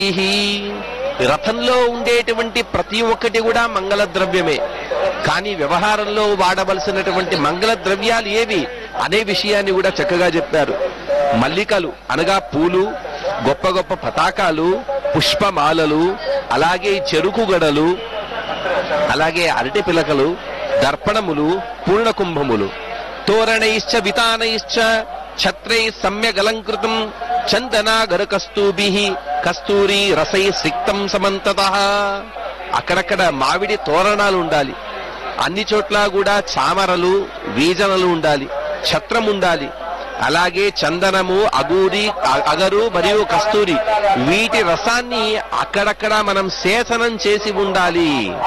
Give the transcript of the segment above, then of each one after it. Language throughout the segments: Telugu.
రథంలో ఉండేటువంటి ప్రతి ఒక్కటి కూడా మంగళ ద్రవ్యమే కానీ వ్యవహారంలో వాడవలసినటువంటి మంగళ ద్రవ్యాలు ఏవి అనే విషయాన్ని కూడా చక్కగా చెప్పారు మల్లికలు అనగా పూలు గొప్ప గొప్ప పతాకాలు పుష్పమాలలు అలాగే చెరుకు గడలు అలాగే అరటి పిలకలు దర్పణములు పూర్ణకుంభములు తోరణైశ్చ వితానైశ్చ ఛత్రై సమ్యగలంకృతం చందనాగర కస్తూభి కస్తూరి రసై సిక్తం సమంతత అక్కడక్కడ మామిడి తోరణాలు ఉండాలి అన్ని చోట్ల కూడా చామరలు వీజనలు ఉండాలి ఛత్రం ఉండాలి అలాగే చందనము అగూరి అ- అగరు మరియు కస్తూరి వీటి రసాన్ని అక్కడక్కడ మనం సేచనం చేసి ఉండాలి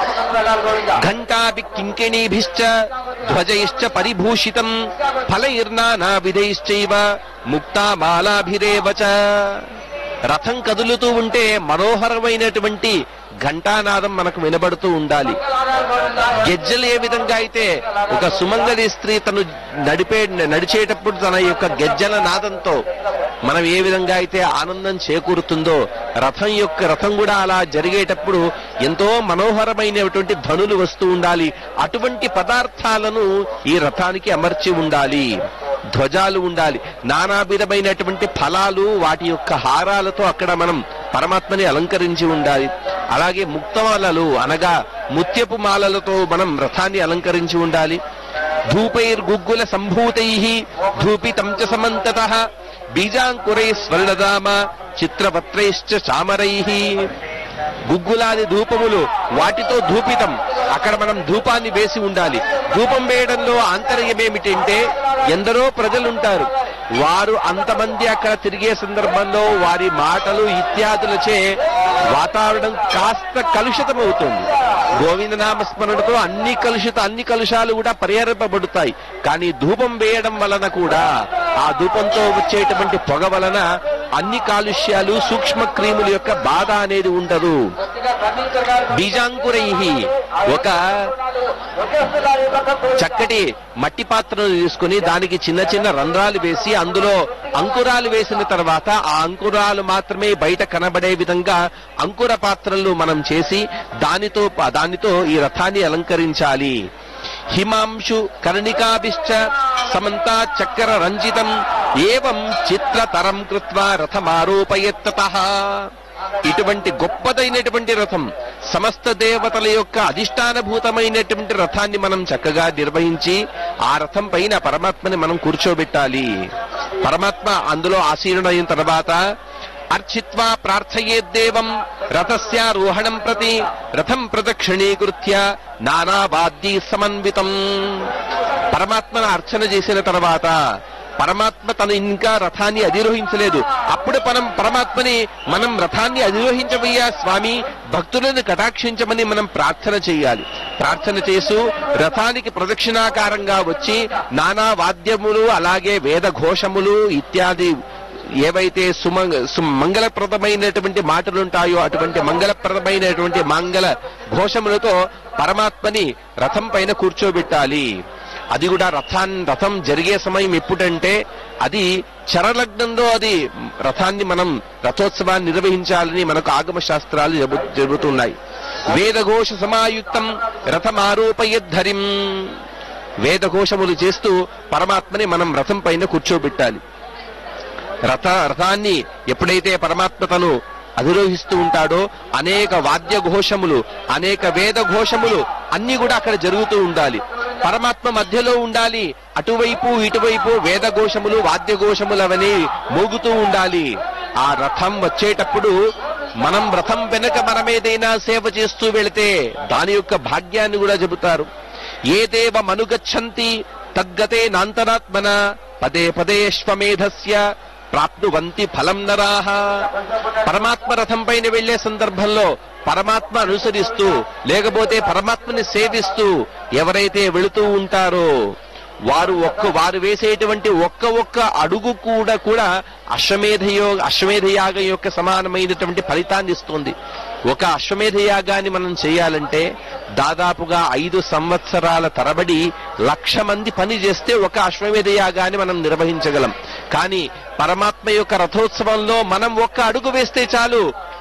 ఘంటాభి కింకిణీభిశ్చ ధ్వజైశ్చ పరిభూషితం ఫలైర్నానా విధైశ్చైవ ముక్తామాలాభిరేవ చ రథం కదులుతూ ఉంటే మనోహరమైనటువంటి ఘంటానాదం మనకు వినబడుతూ ఉండాలి గెజ్జలు ఏ విధంగా అయితే ఒక సుమంగళి స్త్రీ తను నడిపే నడిచేటప్పుడు తన యొక్క గెజ్జల నాదంతో మనం ఏ విధంగా అయితే ఆనందం చేకూరుతుందో రథం యొక్క రథం కూడా అలా జరిగేటప్పుడు ఎంతో మనోహరమైనటువంటి ధనులు వస్తూ ఉండాలి అటువంటి పదార్థాలను ఈ రథానికి అమర్చి ఉండాలి ధ్వజాలు ఉండాలి నానావిధమైనటువంటి ఫలాలు వాటి యొక్క హారాలతో అక్కడ మనం పరమాత్మని అలంకరించి ఉండాలి అలాగే ముక్తమాలలు అనగా ముత్యపు మాలలతో మనం రథాన్ని అలంకరించి ఉండాలి ధూపైర్గుగ్గుల సంభూతై ధూపితం చ సమంతత బీజాంకురై స్వర్ణదామ చిత్రపత్రైశ్చ చామరై గుగ్గులాది ధూపములు వాటితో ధూపితం అక్కడ మనం ధూపాన్ని వేసి ఉండాలి ధూపం వేయడంలో ఆంతర్యం ఏమిటంటే ఎందరో ప్రజలుంటారు వారు అంతమంది అక్కడ తిరిగే సందర్భంలో వారి మాటలు ఇత్యాదులచే వాతావరణం కాస్త కలుషితమవుతుంది గోవిందనామ స్మరణతో అన్ని కలుషిత అన్ని కలుషాలు కూడా పరిహరింపబడతాయి కానీ ధూపం వేయడం వలన కూడా ఆ ధూపంతో వచ్చేటువంటి పొగ వలన అన్ని కాలుష్యాలు సూక్ష్మ క్రిముల యొక్క బాధ అనేది ఉండదు బీజాంకురై ఒక చక్కటి మట్టి పాత్రను తీసుకుని దానికి చిన్న చిన్న రంధ్రాలు వేసి అందులో అంకురాలు వేసిన తర్వాత ఆ అంకురాలు మాత్రమే బయట కనబడే విధంగా అంకుర పాత్రలు మనం చేసి దానితో దానితో ఈ రథాన్ని అలంకరించాలి హిమాంశు కర్ణికాభిశ్చ సమంతా చక్ర రంజితం ఏవం చిత్రతరం కృత్వా రథమారోపయత్తత ఇటువంటి గొప్పదైనటువంటి రథం సమస్త దేవతల యొక్క అధిష్టానభూతమైనటువంటి రథాన్ని మనం చక్కగా నిర్వహించి ఆ రథం పైన పరమాత్మని మనం కూర్చోబెట్టాలి పరమాత్మ అందులో ఆసీనుడైన తర్వాత అర్చిత్వా ప్రార్థయేద్దేవం రథస్యారోహణం ప్రతి రథం ప్రదక్షిణీకృత్య నానావాద్యీ సమన్వితం పరమాత్మను అర్చన చేసిన తర్వాత పరమాత్మ తను ఇంకా రథాన్ని అధిరోహించలేదు అప్పుడు మనం పరమాత్మని మనం రథాన్ని అధిరోహించబోయా స్వామి భక్తులను కటాక్షించమని మనం ప్రార్థన చేయాలి ప్రార్థన చేస్తూ రథానికి ప్రదక్షిణాకారంగా వచ్చి నానా వాద్యములు అలాగే వేద ఘోషములు ఇత్యాది ఏవైతే సుమంగ సు- మంగళప్రదమైనటువంటి మాటలు ఉంటాయో అటువంటి మంగళప్రదమైనటువంటి మంగళ ఘోషములతో పరమాత్మని రథం పైన కూర్చోబెట్టాలి అది కూడా రథాన్ రథం జరిగే సమయం ఎప్పుడంటే అది చరలగ్నంలో అది రథాన్ని మనం రథోత్సవాన్ని నిర్వహించాలని మనకు ఆగమ శాస్త్రాలు చెబు చెబుతున్నాయి వేదఘోష సమాయుక్తం రథమారోపయద్ధరిం వేదఘోషములు చేస్తూ పరమాత్మని మనం రథం పైన కూర్చోబెట్టాలి రథ రథాన్ని ఎప్పుడైతే పరమాత్మ తను అధిరోహిస్తూ ఉంటాడో అనేక వాద్య ఘోషములు అనేక వేద ఘోషములు అన్ని కూడా అక్కడ జరుగుతూ ఉండాలి పరమాత్మ మధ్యలో ఉండాలి అటువైపు ఇటువైపు వేద ఘోషములు వాద్య ఘోషములు అవన్నీ మోగుతూ ఉండాలి ఆ రథం వచ్చేటప్పుడు మనం రథం వెనక మనమేదైనా సేవ చేస్తూ వెళితే దాని యొక్క భాగ్యాన్ని కూడా చెబుతారు ఏ దేవ మనుగచ్చంతి తద్గతే నాంతరాత్మన పదే పదేష్వమేధస్య ప్రాప్నువంతి ఫలం నరాహ పరమాత్మ రథం పైన వెళ్లే సందర్భంలో పరమాత్మ అనుసరిస్తూ లేకపోతే పరమాత్మని సేవిస్తూ ఎవరైతే వెళుతూ ఉంటారో వారు ఒక్క వారు వేసేటువంటి ఒక్క ఒక్క అడుగు కూడా కూడా అశ్వమేధయో అశ్వమేధ యాగం యొక్క సమానమైనటువంటి ఫలితాన్ని ఇస్తుంది ఒక అశ్వమేధ యాగాన్ని మనం చేయాలంటే దాదాపుగా ఐదు సంవత్సరాల తరబడి లక్ష మంది పని చేస్తే ఒక అశ్వమేధ యాగాన్ని మనం నిర్వహించగలం కానీ పరమాత్మ యొక్క రథోత్సవంలో మనం ఒక్క అడుగు వేస్తే చాలు